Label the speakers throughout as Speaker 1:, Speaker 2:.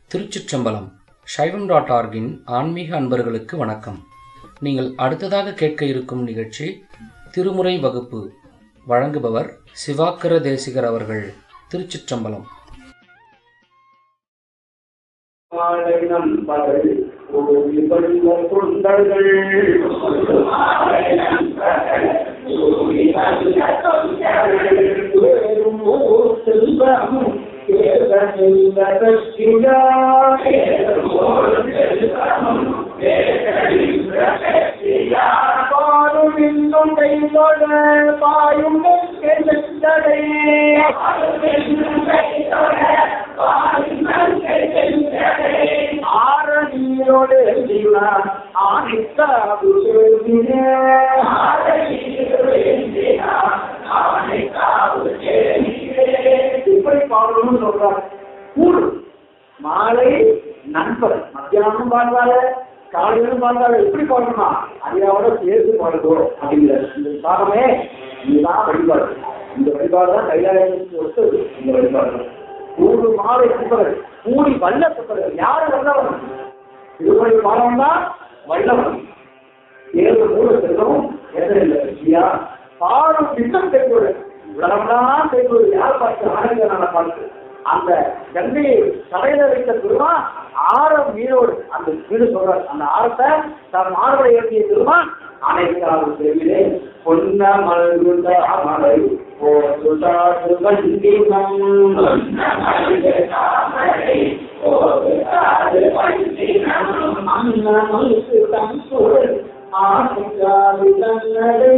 Speaker 1: திருச்சிற்றம்பலம் சைவம் டாட் ஆர்கின் ஆன்மீக அன்பர்களுக்கு வணக்கம் நீங்கள் அடுத்ததாக கேட்க இருக்கும் நிகழ்ச்சி திருமுறை வகுப்பு வழங்குபவர் சிவாக்கர தேசிகர் அவர்கள் திருச்சிற்றம்பலம்
Speaker 2: மாலைனம் பகல் கோடி வல்ல தொண்டர்கள் வேறும் ஓர் செல்வம் பாடும் இன்னும் கைதொட பாயும் சென்றடை ஆரணியோடு ஆணித்தாவு இப்படி பாடணும்னு சொல்றாங்க கூடு மாலை நண்பர் மத்தியானம் பாடுவாங்க காலையிலும் பாடுவாங்க எப்படி பாடணுமா அதையோட சேர்த்து பாடுதோ அப்படிங்கிற இந்த காரணமே இதுதான் வழிபாடு இந்த வழிபாடு தான் கைலாயத்துக்கு ஒத்து இந்த வழிபாடு கூடு மாலை சுப்பர்கள் கூடி வல்ல சுப்பர்கள் யாரு வல்லவன் திருமணி பாடம் தான் வல்லவன் ஏழு மூணு செல்வம் எதிரில்லை இல்லையா பாடும் திட்டம் செய்வது உலகம்தான் செய்வது யார் பார்த்து ஆனந்தனால பார்த்து அந்த கங்கையை தலையில வைத்த பெருமான் ஆரம் மீனோடு அந்த வீடு சொல்றார் அந்த ஆரத்தை தன் மார்பலை ஏற்றிய பெருமான் அனைத்தாவது செவிலே பொன்ன மல்குண்ட அமலை போட்டுட்டாடு வண்டினம் அண்ணனுக்கு தன் சூழல் ஆசிக்காது தன்னடை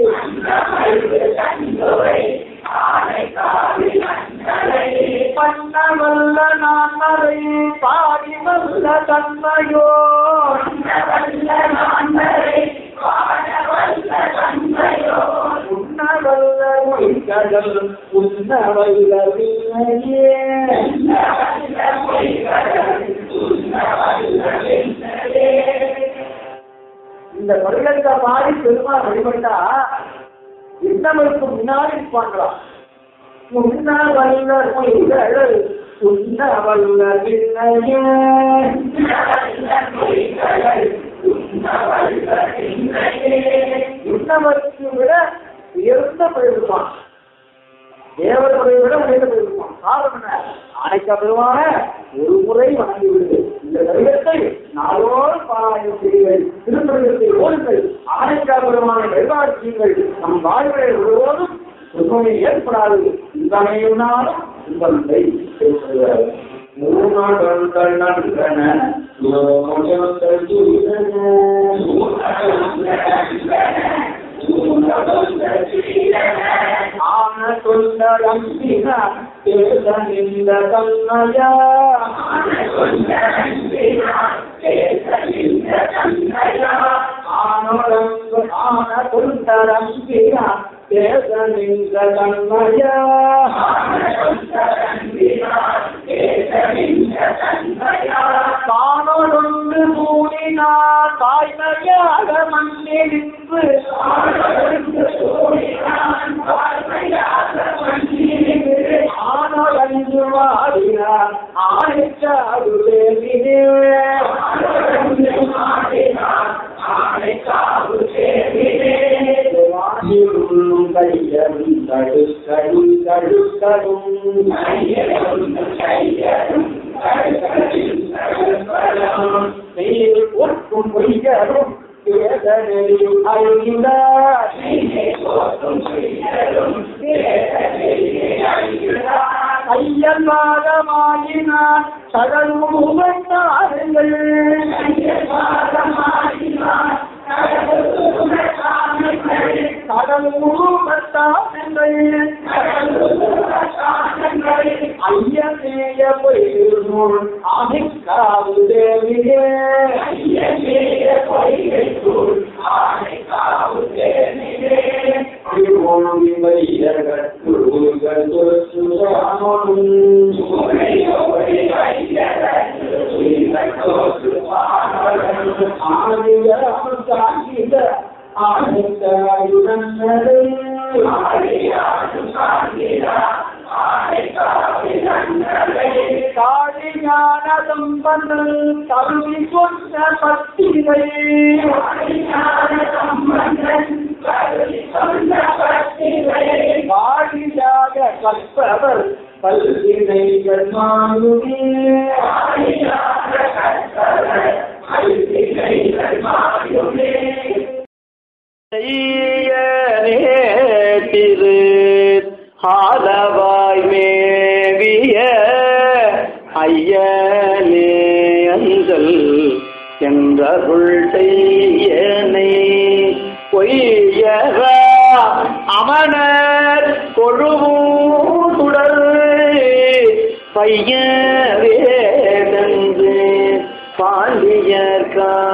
Speaker 2: பண்ண வல்ல நான்மறை பாடி வல்ல தன்மையோ உண்ண வல்ல மொய்கடல் உண்ண வல்ல விண்ணையே இந்த பருகத்தை பாடி பெருமாள் வழிபட்டா இன்னமருக்கு முன்னாடி இருப்பாங்களாம் உண்ண வல்ல மொய்கடல் உண்ண வல்ல விண்ணையே இன்னவருக்கு விட உயர்ந்த பெருமான் தேவர்களுடைய விட உயர்ந்த பெருமான் காரணம் என்ன அனைக்க பெருமான ஒரு முறை வணங்கி விடுது இந்த கடிதத்தை நாளோடு பாராயணம் செய்யுங்கள் திருப்பதிகத்தை ஓடுங்கள் ஆனைக்கா பெருமான வழிபாடு செய்யுங்கள் நம் வாழ்விலை முழுவதும் சுகமே ஏற்படாது இந்தமையும் நாளும் இன்பத்தை ஏற்படுகிறது மூணாடன் கண்ணன் ஆன சொல்லடம் பேச தன்மையா ஆனோடங்கு ஆன சொல்லடம் பேச தன்மையா தானொன்று கூடினார் தாய்மையாக மண்ணிலிருந்து ஆனொன்று வாடினார் ஆணைக்காடு வானிலும் கையரும் தடுக்கடும் தடுக்கடும் மேல் ஒற்றும் பொய்யரும் வேதனையும் அழிந்தார் ஐயன்மாதமாகினான் கடலும் உமத்தாருங்கள் கடல் முழுமத்தாருங்கள் ஐயனேய பொய்கள் ஆதிக்காவு தேவியே திருவோணி வையர்கள் குருகள் ஆதிய ஆதிக்காயுடன் காடி வாணிஞான சம்பந்தன் தருவி சொன்ன பத்திரை வாழியாக கற்பவர் பல்வினை கர்மானுமே
Speaker 3: திரு ஆலவாய் மேவிய ஐயனே அஞ்சல் என்றருள் செய்யனை பொய்யரா அமனர் கொழுவூடல் பைய வேதன்று பாண்டியர்கா